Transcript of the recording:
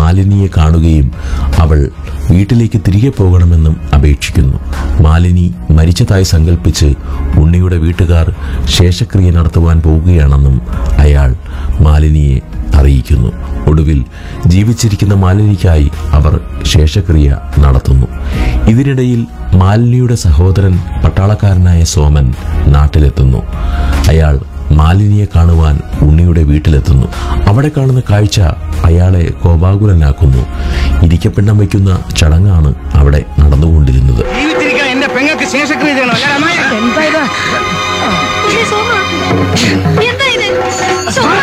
മാലിനിയെ കാണുകയും അവൾ വീട്ടിലേക്ക് തിരികെ പോകണമെന്നും അപേക്ഷിക്കുന്നു മാലിനി മരിച്ചതായി സങ്കല്പിച്ച് ഉണ്ണിയുടെ വീട്ടുകാർ ശേഷക്രിയ നടത്തുവാൻ പോവുകയാണെന്നും അയാൾ മാലിനിയെ അറിയിക്കുന്നു ഒടുവിൽ ജീവിച്ചിരിക്കുന്ന മാലിനിക്കായി അവർ ശേഷക്രിയ നടത്തുന്നു ഇതിനിടയിൽ മാലിനിയുടെ സഹോദരൻ പട്ടാളക്കാരനായ സോമൻ നാട്ടിലെത്തുന്നു അയാൾ മാലിനിയെ കാണുവാൻ ഉണ്ണിയുടെ വീട്ടിലെത്തുന്നു അവിടെ കാണുന്ന കാഴ്ച അയാളെ കോപാകുലനാക്കുന്നു ഇരിക്കപ്പിണ്ണം വയ്ക്കുന്ന ചടങ്ങാണ് അവിടെ നടന്നുകൊണ്ടിരുന്നത് ജീവിച്ചിരിക്കാൻ എന്റെ പെങ്ങൾക്ക് ശേഷക്രിയ ചെയ്യണോ അല്ലേ അമ്മായി? എന്താ ഇത് സോമ എന്താ ഇത് സോമ